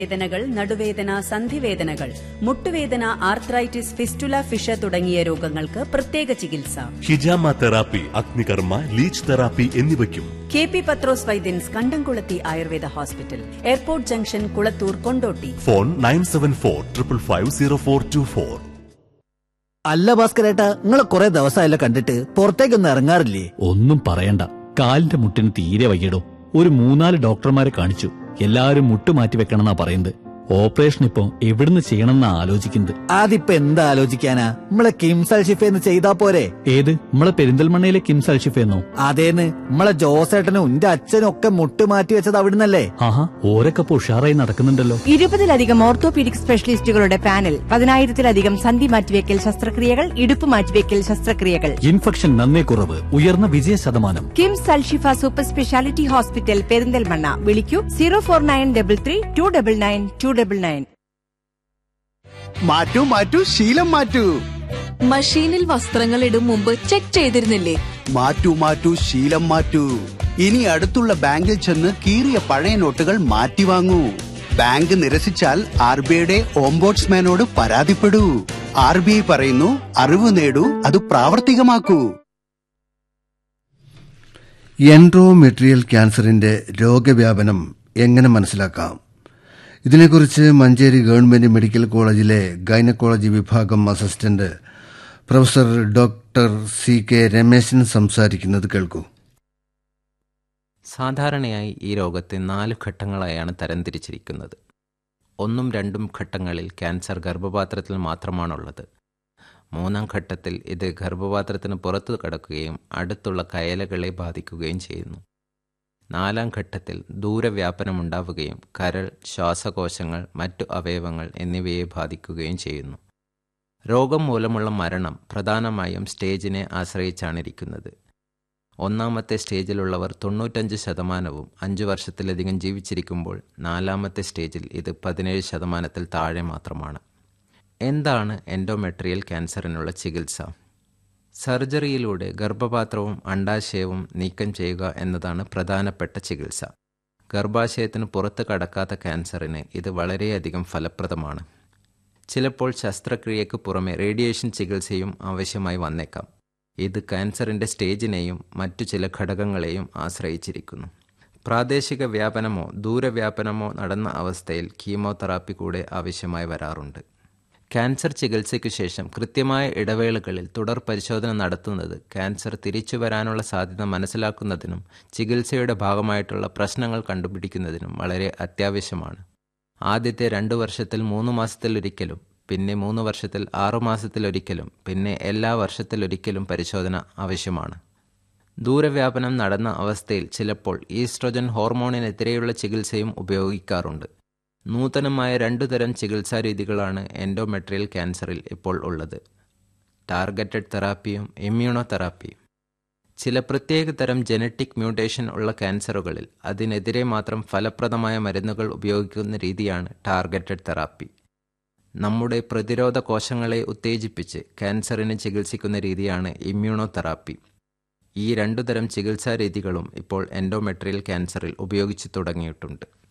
വേദനകൾ നടുവേദന സന്ധിവേദനകൾ മുട്ടുവേദന ആർത്രൈറ്റിസ് ഫിസ്റ്റുല ഫിഷ തുടങ്ങിയ രോഗങ്ങൾക്ക് പ്രത്യേക ചികിത്സ ഹിജാമ തെറാപ്പി അഗ്നികർമ്മ ലീച്ച് തെറാപ്പി എന്നിവയ്ക്കും K P Pathros Vaidyans Kandamkulathy Ayurveda hospital airport junction Kulathur Kondotty phone nine seven four triple five zero four two four അല്ല ഭാസ്കരേട്ടാ നിങ്ങളെ കുറെ ദിവസമായല്ലോ കണ്ടിട്ട് പുറത്തേക്കൊന്നും ഇറങ്ങാറില്ലേ ഒന്നും പറയണ്ട കാലിന്റെ മുട്ടിന് തീരെ വയ്യടോ ഒരു മൂന്നാല് ഡോക്ടർമാരെ കാണിച്ചു എല്ലാരും മുട്ട് മാറ്റി വെക്കണമെന്നാ പറയുന്നത് ഓപ്പറേഷൻ ഇപ്പൊ എവിടുന്ന് ചെയ്യണമെന്നാ ആലോചിക്കുന്നത് അതിപ്പോ എന്താ ആലോചിക്കാനാ നമ്മളെ കിംസൽ ഷിഫേന്ന് ചെയ്താ പോരെ ഏത് നമ്മളെ പെരിന്തൽമണ്ണയിലെ കിംസ് അൽഷിഫെന്നോ അതേന്ന് നമ്മളെ ജോസേട്ടനും എന്റെ അച്ഛനും ഒക്കെ മുട്ട് മാറ്റി വെച്ചത് അവിടുന്നല്ലേ ആഹാ ഓരൊക്കെ ഇപ്പൊ ഉഷാറായി നടക്കുന്നുണ്ടല്ലോ ഇരുപതിലധികം ഓർത്തോപീഡിക് സ്പെഷ്യലിസ്റ്റുകളുടെ പാനൽ പതിനായിരത്തിലധികം സന്ധി മാറ്റിവെക്കൽ ശസ്ത്രക്രിയകൾ ഇടുപ്പ് മാറ്റിവെക്കൽ ശസ്ത്രക്രിയകൾ ഇൻഫെക്ഷൻ നന്നേ കുറവ് ഉയർന്ന വിജയ ശതമാനം KIMS Alshifa super speciality hospital Perinthalmanna വിളിക്കൂ zero four nine double three two double nine two double nine മാറ്റൂ മാറ്റൂ ശീലം മാറ്റൂ മഷീനിൽ വസ്ത്രങ്ങൾ ഇടും മുമ്പ് ചെക്ക് ചെയ്തിരുന്നില്ലേ മാറ്റൂ മാറ്റൂ ശീലം മാറ്റൂ ഇനി അടുത്തുള്ള ബാങ്കിൽ ചെന്ന് കീറിയ പഴയ നോട്ടുകൾ മാറ്റി വാങ്ങൂ ബാങ്ക് നിരസിച്ചാൽ ആർ ബി ഐയുടെ ഓംബോട്സ്മാനോട് പരാതിപ്പെടൂ ആർ ബി ഐ പറയുന്നു അറിവ് നേടൂ അത് പ്രാവർത്തികമാക്കൂ എൻഡ്രോമെട്രിയൽ ക്യാൻസറിന്റെ രോഗവ്യാപനം എങ്ങനെ മനസ്സിലാക്കാം ഇതിനെക്കുറിച്ച് മഞ്ചേരി ഗവൺമെന്റ് മെഡിക്കൽ കോളേജിലെ ഗൈനക്കോളജി വിഭാഗം assistant professor doctor C K Rameshan സംസാരിക്കുന്നത് കേൾക്കൂ സാധാരണയായി ഈ രോഗത്തെ നാല് ഘട്ടങ്ങളായാണ് തരംതിരിച്ചിരിക്കുന്നത് ഒന്നും രണ്ടും ഘട്ടങ്ങളിൽ ക്യാൻസർ ഗർഭപാത്രത്തിൽ മാത്രമാണുള്ളത് മൂന്നാം ഘട്ടത്തിൽ ഇത് ഗർഭപാത്രത്തിന് പുറത്തു കടക്കുകയും അടുത്തുള്ള കയലകളെ ബാധിക്കുകയും ചെയ്യുന്നു നാലാം ഘട്ടത്തിൽ ദൂരവ്യാപനമുണ്ടാവുകയും കരൾ ശ്വാസകോശങ്ങൾ മറ്റു അവയവങ്ങൾ എന്നിവയെ ബാധിക്കുകയും ചെയ്യുന്നു രോഗം മൂലമുള്ള മരണം പ്രധാനമായും സ്റ്റേജിനെ ആശ്രയിച്ചാണിരിക്കുന്നത് ഒന്നാമത്തെ സ്റ്റേജിലുള്ളവർ തൊണ്ണൂറ്റഞ്ച് ശതമാനവും അഞ്ചു വർഷത്തിലധികം ജീവിച്ചിരിക്കുമ്പോൾ നാലാമത്തെ സ്റ്റേജിൽ ഇത് പതിനേഴ് ശതമാനത്തിൽ താഴെ മാത്രമാണ് എന്താണ് എൻഡോമെട്രിയൽ ക്യാൻസറിനുള്ള ചികിത്സ സർജറിയിലൂടെ ഗർഭപാത്രവും അണ്ടാശയവും നീക്കം ചെയ്യുക എന്നതാണ് പ്രധാനപ്പെട്ട ചികിത്സ ഗർഭാശയത്തിന് പുറത്ത് കടക്കാത്ത ക്യാൻസറിന് ഇത് വളരെയധികം ഫലപ്രദമാണ് ചിലപ്പോൾ ശസ്ത്രക്രിയയ്ക്ക് പുറമെ റേഡിയേഷൻ ചികിത്സയും ആവശ്യമായി വന്നേക്കാം ഇത് ക്യാൻസറിൻ്റെ സ്റ്റേജിനെയും മറ്റു ചില ഘടകങ്ങളെയും ആശ്രയിച്ചിരിക്കുന്നു പ്രാദേശിക വ്യാപനമോ ദൂരവ്യാപനമോ നടന്ന അവസ്ഥയിൽ കീമോതെറാപ്പി കൂടെ ആവശ്യമായി വരാറുണ്ട് ക്യാൻസർ ചികിത്സയ്ക്കു ശേഷം കൃത്യമായ ഇടവേളകളിൽ തുടർ പരിശോധന നടത്തുന്നത് ക്യാൻസർ തിരിച്ചു വരാനുള്ള സാധ്യത മനസ്സിലാക്കുന്നതിനും ചികിത്സയുടെ ഭാഗമായിട്ടുള്ള പ്രശ്നങ്ങൾ കണ്ടുപിടിക്കുന്നതിനും വളരെ അത്യാവശ്യമാണ് ആദ്യത്തെ രണ്ടു വർഷത്തിൽ മൂന്ന് മാസത്തിലൊരിക്കലും പിന്നെ മൂന്ന് വർഷത്തിൽ ആറു മാസത്തിലൊരിക്കലും പിന്നെ എല്ലാ വർഷത്തിലൊരിക്കലും പരിശോധന ആവശ്യമാണ് ദൂരവ്യാപനം നടന്ന അവസ്ഥയിൽ ചിലപ്പോൾ ഈസ്ട്രോജൻ ഹോർമോണിനെതിരെയുള്ള ചികിത്സയും ഉപയോഗിക്കാറുണ്ട് നൂതനമായ രണ്ടു തരം ചികിത്സാ രീതികളാണ് എൻഡോമെട്രിയൽ ക്യാൻസറിൽ ഇപ്പോൾ ഉള്ളത് ടാർഗറ്റഡ് തെറാപ്പിയും ഇമ്മ്യൂണോ തെറാപ്പിയും ചില പ്രത്യേക തരം ജനറ്റിക് മ്യൂട്ടേഷൻ ഉള്ള ക്യാൻസറുകളിൽ അതിനെതിരെ മാത്രം ഫലപ്രദമായ മരുന്നുകൾ ഉപയോഗിക്കുന്ന രീതിയാണ് ടാർഗറ്റഡ് തെറാപ്പി നമ്മുടെ പ്രതിരോധ കോശങ്ങളെ ഉത്തേജിപ്പിച്ച് ക്യാൻസറിനെ ചികിത്സിക്കുന്ന രീതിയാണ് ഇമ്മ്യൂണോ തെറാപ്പി ഈ രണ്ടു തരം ചികിത്സാ രീതികളും ഇപ്പോൾ എൻഡോമെട്രിയൽ ക്യാൻസറിൽ ഉപയോഗിച്ചു തുടങ്ങിയിട്ടുണ്ട്